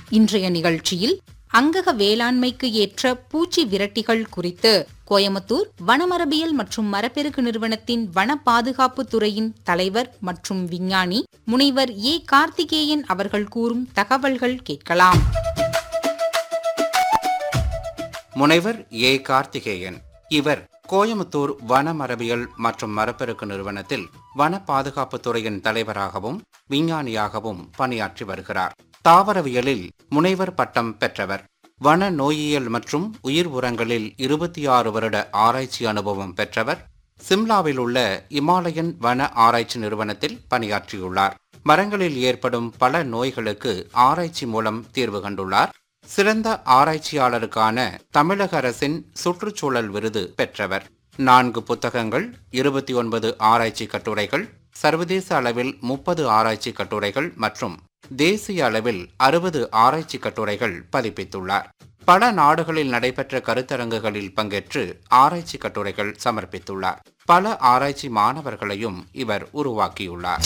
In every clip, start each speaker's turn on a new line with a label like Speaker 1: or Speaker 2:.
Speaker 1: இன்றைய நிகழ்ச்சியில் அங்கக வேளாண்மைக்கு ஏற்ற பூச்சி விரட்டிகள் குறித்து கோயமுத்தூர் வனமரபியல் மற்றும் மரப்பெருகு நிறுவனத்தின் வன பாதுகாப்பு துறையின் தலைவர் மற்றும் விஞ்ஞானி முனைவர் ஏ கார்த்திகேயன் அவர்கள் கூறும் தகவல்கள் கேட்கலாம்
Speaker 2: முனைவர் ஏ கார்த்திகேயன் இவர் கோயமுத்தூர் வன மரபியல் மற்றும் மரப்பெருக்கு நிறுவனத்தில் வன பாதுகாப்பு துறையின் தலைவராகவும் விஞ்ஞானியாகவும் பணியாற்றி வருகிறார் தாவரவியலில் முனைவர் பட்டம் பெற்றவர் வன நோயியல் மற்றும் உயிர் உரங்களில் இருபத்தி ஆறு வருட ஆராய்ச்சி அனுபவம் பெற்றவர் சிம்லாவில் உள்ள இமாலயன் வன ஆராய்ச்சி நிறுவனத்தில் பணியாற்றியுள்ளார் மரங்களில் ஏற்படும் பல நோய்களுக்கு ஆராய்ச்சி மூலம் தீர்வு கண்டுள்ளார் சிறந்த ஆராய்ச்சியாளருக்கான தமிழக அரசின் சுற்றுச்சூழல் விருது பெற்றவர் நான்கு புத்தகங்கள் இருபத்தி ஒன்பது ஆராய்ச்சி கட்டுரைகள் சர்வதேச அளவில் முப்பது ஆராய்ச்சி கட்டுரைகள் மற்றும் தேசிய அளவில் அறுபது ஆராய்ச்சி கட்டுரைகள் பதிப்பித்துள்ளார் பல நாடுகளில் நடைபெற்ற கருத்தரங்குகளில் பங்கேற்று ஆராய்ச்சி கட்டுரைகள் சமர்ப்பித்துள்ளார் பல ஆராய்ச்சி மாணவர்களையும் இவர் உருவாக்கியுள்ளார்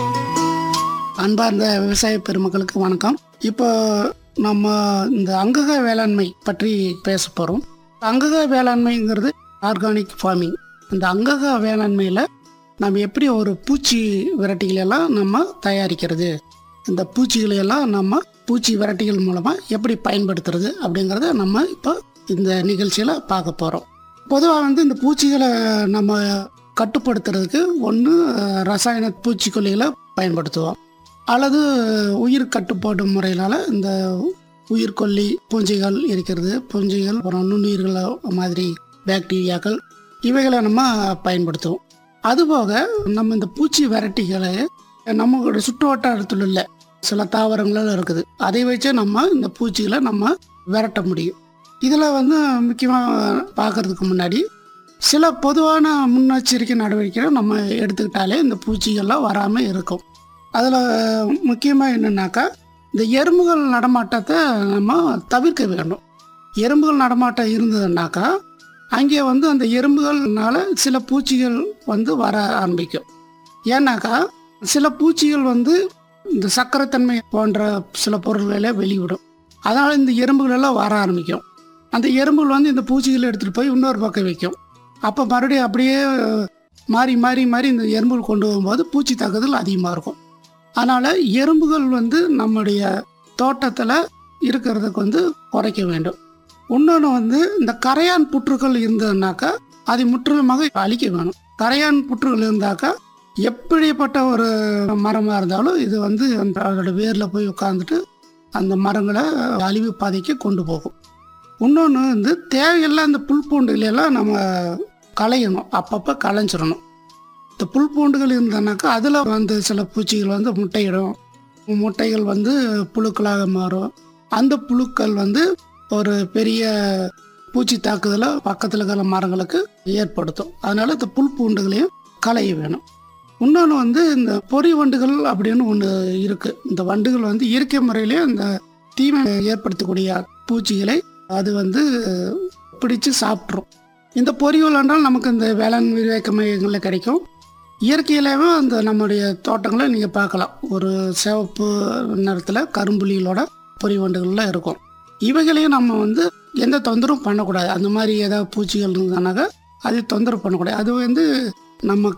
Speaker 3: அன்பார்ந்த விவசாய பெருமக்களுக்கு வணக்கம் இப்போ நம்ம இந்த அங்கக வேளாண்மை பற்றி பேச போகிறோம் அங்கக வேளாண்மைங்கிறது ஆர்கானிக் ஃபார்மிங் இந்த அங்கக வேளாண்மையில் நம்ம எப்படி ஒரு பூச்சி விரட்டிகள் எல்லாம் நம்ம தயாரிக்கிறது இந்த பூச்சிகளை எல்லாம் நம்ம பூச்சி விரட்டிகள் மூலமாக எப்படி பயன்படுத்துறது அப்படிங்கிறத நம்ம இப்போ இந்த நிகழ்ச்சியில் பார்க்க போகிறோம் பொதுவாக வந்து இந்த பூச்சிகளை நம்ம கட்டுப்படுத்துறதுக்கு ஒன்று ரசாயன பூச்சிக்கொல்லிகளை பயன்படுத்துவோம் அல்லது உயிர் கட்டுப்பாடு முறையினால் இந்த உயிர்கொல்லி பூஞ்சைகள் இருக்கிறது பூஞ்சைகள் அப்புறம் நுண்ணுயிர்கள் மாதிரி பாக்டீரியாக்கள் இவைகளை நம்ம பயன்படுத்துவோம் அதுபோக நம்ம இந்த பூச்சி வெரைட்டிகளை நம்மளோட சுற்று வட்டாரத்தில் உள்ள சில தாவரங்கள் இருக்குது அதை வச்சே நம்ம இந்த பூச்சிகளை நம்ம விரட்ட முடியும் இதில் வந்து முக்கியமாக பார்க்கறதுக்கு முன்னாடி சில பொதுவான முன்னெச்சரிக்கை நடவடிக்கைகளை நம்ம எடுத்துக்கிட்டாலே இந்த பூச்சிகள்லாம் வராமல் இருக்கும் அதில் முக்கியமாக என்னென்னாக்கா இந்த எறும்புகள் நடமாட்டத்தை நம்ம தவிர்க்க வேண்டும் எறும்புகள் நடமாட்டம் இருந்ததுன்னாக்கா அங்கே வந்து அந்த எறும்புகள்னால சில பூச்சிகள் வந்து வர ஆரம்பிக்கும் ஏன்னாக்கா சில பூச்சிகள் வந்து இந்த சக்கரைத்தன்மை போன்ற சில பொருள்களை வெளிவிடும் அதனால் இந்த எறும்புகள் எல்லாம் வர ஆரம்பிக்கும் அந்த எறும்புகள் வந்து இந்த பூச்சிகளை எடுத்துகிட்டு போய் இன்னொரு பக்கம் வைக்கும் அப்போ மறுபடியும் அப்படியே மாறி மாறி மாறி இந்த எறும்புகள் கொண்டு போகும்போது பூச்சி தாக்குதல் அதிகமாக இருக்கும் அதனால் எறும்புகள் வந்து நம்முடைய தோட்டத்தில் இருக்கிறதுக்கு வந்து குறைக்க வேண்டும் இன்னொன்று வந்து இந்த கரையான் புற்றுகள் இருந்ததுனாக்கா அதை முற்றிலுமாக அழிக்க வேணும் கரையான் புற்றுகள் இருந்தாக்கா எப்படிப்பட்ட ஒரு மரமாக இருந்தாலும் இது வந்து அந்த அதோட வேரில் போய் உட்காந்துட்டு அந்த மரங்களை அழிவு பாதைக்கு கொண்டு போகும் இன்னொன்று வந்து தேவையில்லாம் இந்த புல் பூண்டுகளெல்லாம் நம்ம களையணும் அப்பப்போ களைஞ்சிடணும் இந்த புல் பூண்டுகள் இருந்தனாக்கா அதில் வந்து சில பூச்சிகள் வந்து முட்டையிடும் முட்டைகள் வந்து புழுக்களாக மாறும் அந்த புழுக்கள் வந்து ஒரு பெரிய பூச்சி தாக்குதலை பக்கத்தில் இருக்கிற மரங்களுக்கு ஏற்படுத்தும் அதனால் இந்த புல் பூண்டுகளையும் களைய வேணும் இன்னொன்று வந்து இந்த பொறி வண்டுகள் அப்படின்னு ஒன்று இருக்குது இந்த வண்டுகள் வந்து இயற்கை முறையிலே இந்த தீமை ஏற்படுத்தக்கூடிய பூச்சிகளை அது வந்து பிடிச்சு சாப்பிட்ரும் இந்த பொறிகள் என்றால் நமக்கு இந்த வேளாண் விவேக மையங்களில் கிடைக்கும் இயற்கையிலேயே அந்த நம்முடைய தோட்டங்களை நீங்கள் பார்க்கலாம் ஒரு சிவப்பு நிறத்தில் கரும்புலிகளோட பொறிவண்டுகள்லாம் இருக்கும் இவைகளையும் நம்ம வந்து எந்த தொந்தரவும் பண்ணக்கூடாது அந்த மாதிரி ஏதாவது பூச்சிகள் இருந்ததுனாக்கா அதை தொந்தரவு பண்ணக்கூடாது அது வந்து நம்ம